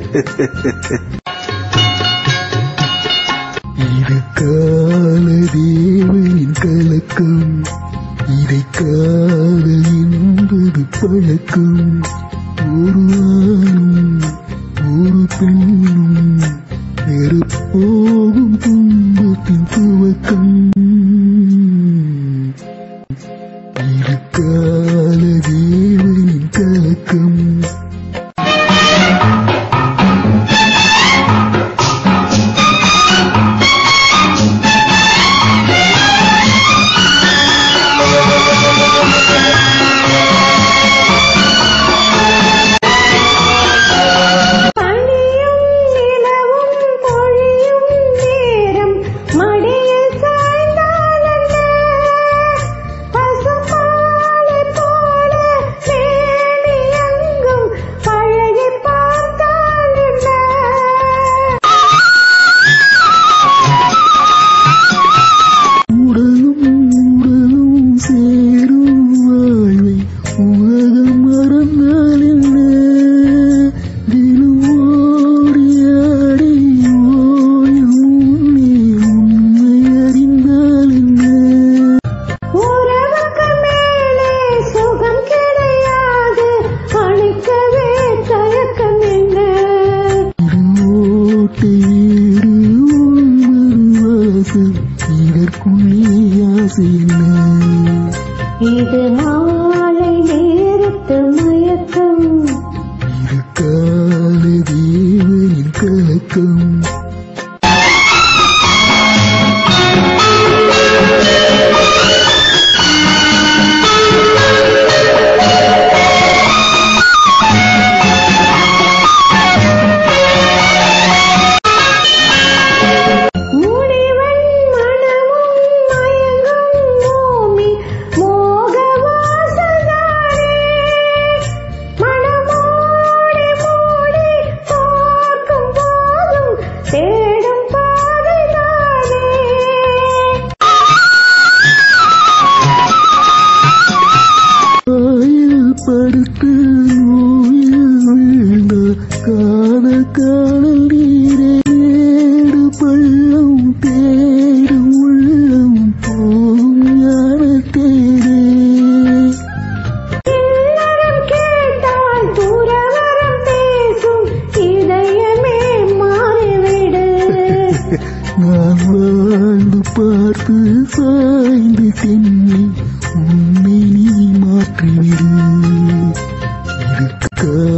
இது கால தேவனின் கலக்கம் இதை காதல் என்பது பழக்கம் ஒரு ஆணும் ஒரு பெண்ணும் பெறப்போகும் துன்பத்தின் துவக்கம் இது கால தேவனின் கலக்கம் பனியும் நிலவும் பொழியும் நேரம் மடியில் சாய்ந்தாலென்ன பசுமாலை போல மேனி எங்கும் பழகி பார்த்தால் என்ன உடலும் உடலும் சேரும் வாழ்வை உலகம் மறந்தால் என்ன தினம் ஓடி ஆடி ஓயும் உன்னை உண்மை அறிந்தால் என்ன உறவுக்கு மேலே சுகம் கிடையாது அழிக்கவே தயக்கம் என்ன ஓட்டை வீடு ஒன்பது வாசல் இதற்குள்ளே ஆசை என்ன இது மாலை நேரத்து மயக்கம் இது கால தேவனின் கலக்கம் முனிவன் மனமும் மயங்கும் பூமி மோக வாசல்தானே மனமோடி மூடி பார்க்கும் போதும் தேடும் பாதைதானே ஆயில் படுத்து நோயில் வீழ்ந்த காண காணல் நீரே ஏடு பள்ளம் தேடும் உள்ளம் போகும் ஞான தேரே இல்லறம் கேட்டால் துறவரம் பேசும் இதயமே மாறிவிடு நான் வாழ்ந்து பார்த்து சாய்ந்து தென்னி உன்னை நீ மாற்றிவிடு இது